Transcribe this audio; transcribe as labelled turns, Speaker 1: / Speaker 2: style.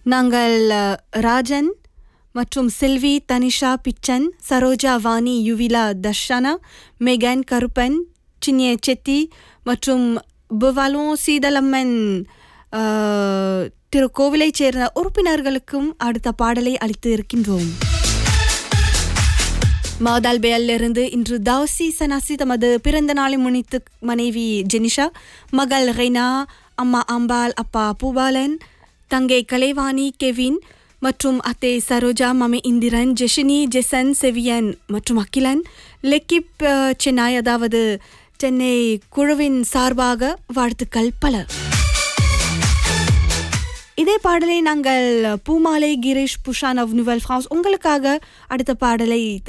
Speaker 1: நாங்கள் அஹ், ராஜன் மற்றும் செல்வி தனிஷா பிச்சன் சரோஜா வாணி யுவிலா தர்ஷனா மெகன் கருப்பன் சின்னிய செத்தி மற்றும் புவலும் சீதலம்மன் அஹ், திருக்கோவிலைச் சேர்ந்த உறுப்பினர்களுக்கும் அடுத்த பாடலை அளித்து இருக்கின்றோம் மாதால்பேலிருந்து இன்று தாசி சனாசி தமது பிறந்த நாளை முன்னிட்டு மனைவி ஜெனிஷா மகள் ரெய்னா அம்மா அம்பாள் அப்பா பூபாலன் தங்கை கலைவாணி கெவின் மற்றும் அத்தை சரோஜா மமி இந்திரன் ஜெஷினி ஜெசன் செவியன் மற்றும் அகிலன் லெக்கிப் அஹ், சென்னை அதாவது சென்னை குழுவின் சார்பாக வாழ்த்துக்கள் பல இதே பாடலை நாங்கள் பூமாலை கிரீஷ் புஷான் ஆஃப் நுவல் ஃப்ரான்ஸ் உங்களுக்காக அடுத்த பாடலை